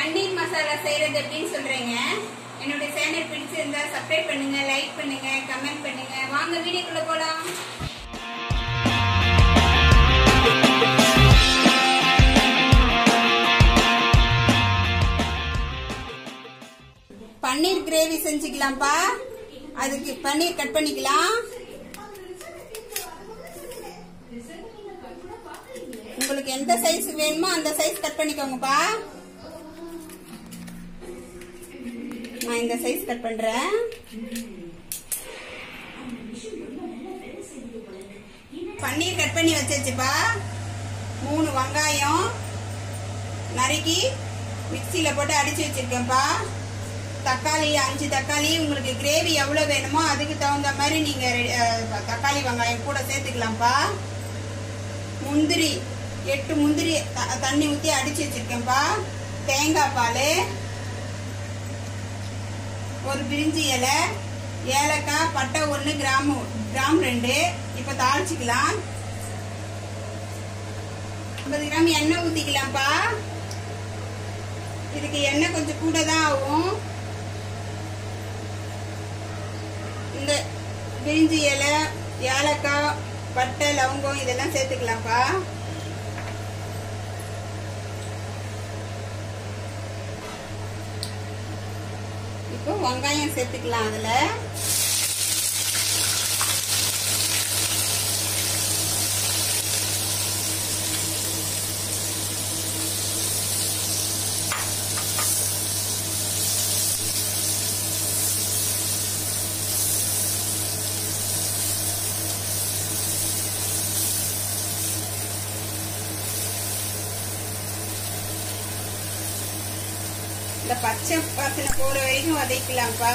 பன்னீர் மசாலா செய்யறது எப்படின்னு சொல்றேங்க என்னுடைய சேனல் பிடிச்சிருந்தா சப்ஸ்கிரைப் பண்ணுங்க லைக் பண்ணுங்க கமெண்ட் பண்ணுங்க வாங்க வீடியோக்குள்ள போலாம் பன்னீர் கிரேவி செஞ்சுக்கலாம்ப்பா அதுக்கு பன்னீர் கட் பண்ணிக்கலாம் உங்களுக்கு எந்த சைஸ் வேணுமோ அந்த சைஸ் கட் பண்ணிக்கோங்கப்பா நான் இந்த சைஸ் கட் பண்றேன் பன்னீர் கட் பண்ணி வச்சாச்சுப்பா மூணு வெங்காயம் நறுக்கி மிக்சியில போட்டு அடிச்சு வச்சிருக்கேன்ப்பா தக்காளி அஞ்சு தக்காளி உங்களுக்கு கிரேவி எவ்வளவு வேணுமோ அதுக்கு தகுந்த மாதிரி நீங்க அஹ், தக்காளி வெங்காயம் கூட சேர்த்துக்கலாம்ப்பா முந்திரி எட்டு முந்திரி த- தண்ணி ஊற்றி அடிச்சு வச்சிருக்கேன்ப்பா தேங்காய் பால் ஒரு பிரிஞ்சி இலை ஏலக்காய் பட்டை ஒன்று கிராம் கிராம் ரெண்டு இப்போ தாளிச்சுக்கலாம் ஐம்பது கிராம் எண்ணெய் ஊற்றிக்கலாம்ப்பா இதுக்கு எண்ணெய் கொஞ்சம் கூட தான் ஆகும் இந்த பிரிஞ்சி இலை ஏலக்காய் பட்டை லவங்கம் இதெல்லாம் சேர்த்துக்கலாம்ப்பா இப்போ வெங்காயம் சேர்த்துக்கலாம் அதுல இந்த பச்சை வாசனை போற வரைக்கும் வதக்கலாம்ப்பா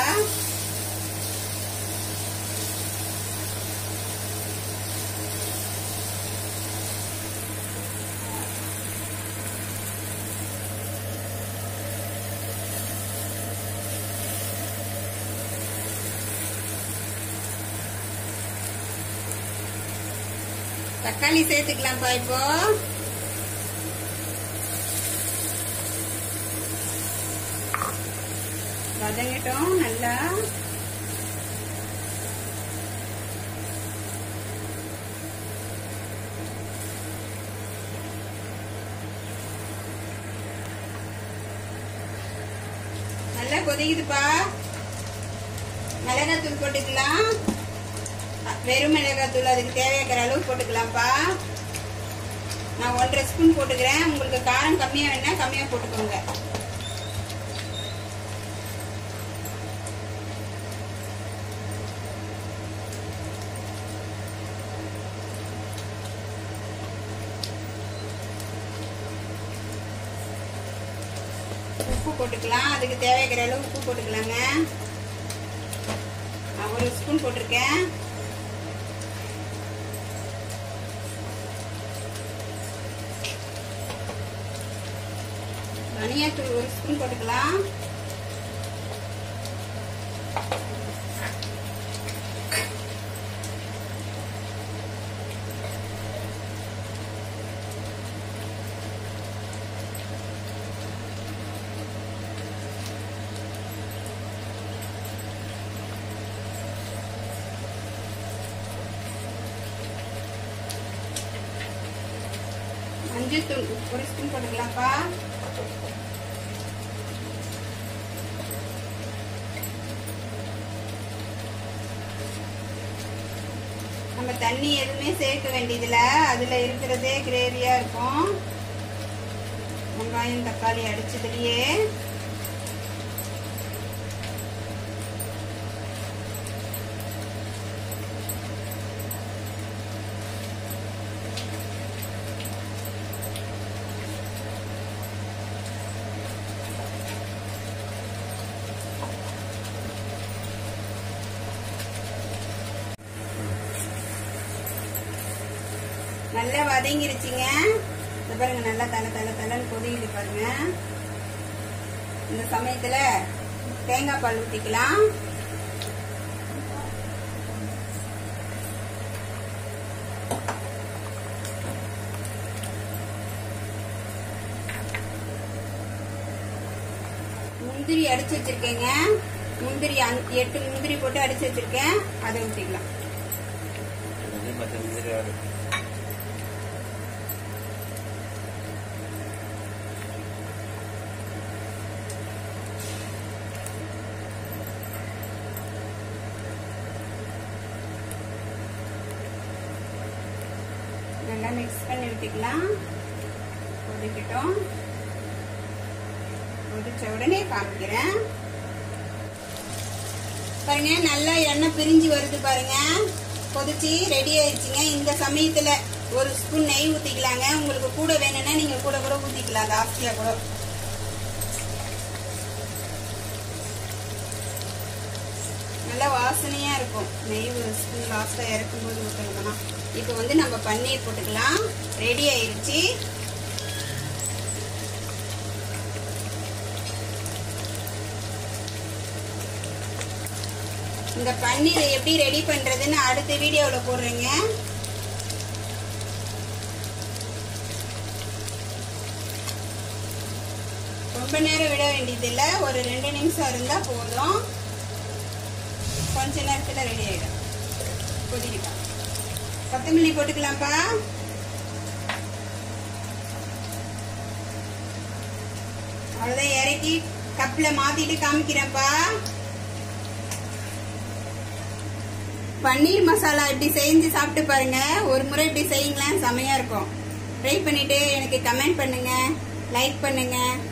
தக்காளி சேர்த்துக்கலாம்ப்பா இப்போ வதங்கட்டும் நல்லா நல்லா கொதிக்குதுப்பா மிளகாத்தூள் போட்டுக்கலாம் அ, வெறும் மிளகாத்தூள் அதுக்கு தேவையாக்கிற அளவு போட்டுக்கலாம்ப்பா நான் ஒன்றரை ஸ்பூன் போட்டுக்கிறேன் உங்களுக்கு காரம் கம்மியா வேணா கம்மியா போட்டுக்கோங்க உப்பு போட்டுக்கலாம் அதுக்கு தேவையான அளவு உப்பு போட்டுக்கலாங்க நான் ஒரு ஸ்பூன் போட்டிருக்கேன் தனியாத்தூள் ஒரு ஸ்பூன் போட்டுக்கலாம் மஞ்சள் தூள் ஒரு ஸ்பூன் போட்டுக்கலாம்ப்பா நம்ம தண்ணி எதுவுமே சேர்க்க வேண்டியதில்ல அதுல இருக்கிறதே கிரேவியா இருக்கும் வெங்காயம் தக்காளி அடிச்சதுலயே நல்லா வதங்கிருச்சுங்க இந்த பாருங்க நல்லா தலை தலை தலைன்னு கொதிக்குது பாருங்க இந்த சமயத்துல தேங்காய் பால் ஊத்திக்கலாம் முந்திரி அடிச்சு வச்சிருக்கேங்க முந்திரி அஞ்சு- எட்டு முந்திரி போட்டு அடிச்சு வச்சிருக்கேன் அதை ஊற்றிக்கலாம் இது மற்ற முந்திரி வரும் நல்லா மிக்ஸ் பண்ணி விட்டுக்கலாம் கொதிக்கட்டும் கொதிச்ச உடனே காமிக்கிறேன் பாருங்க நல்லா எண்ணெய் பிரிஞ்சு வருது பாருங்க கொதிச்சு ரெடி ஆயிடுச்சுங்க இந்த சமயத்துல ஒரு ஸ்பூன் நெய் ஊத்திக்கலாங்க உங்களுக்கு கூட வேணும்னா நீங்க கூட கூட ஊத்திக்கலாம் ஜாஸ்தியா கூட நல்லா வாசனையா இருக்கும் நெய் ஒரு ஸ்பூன் லாஸ்டா இறக்கும்போது ஊற்றணும்னா இப்போ வந்து நம்ம பன்னீர் போட்டுக்கலாம் ரெடி ஆயிருச்சு இந்த பன்னீரை எப்படி ரெடி பண்றதுன்னு அடுத்த வீடியோல போடுறேங்க ரொம்ப நேரம் விட வேண்டியதில்லை ஒரு ரெண்டு நிமிஷம் இருந்தா போதும் கொஞ்ச நேரத்துல ரெடி ஆயிடும் கொதிக்கிட்டோம் கொத்தமல்லி போட்டுக்கலாம்ப்பா அவ்வளவுதான் இறக்கி கப்ல மாத்திட்டு காமிக்கிறேன்ப்பா பன்னீர் மசாலா இப்படி செஞ்சு சாப்பிட்டு பாருங்க ஒரு முறை இப்படி செய்யுங்களேன் செமையா இருக்கும் ட்ரை பண்ணிட்டு எனக்கு கமெண்ட் பண்ணுங்க லைக் பண்ணுங்க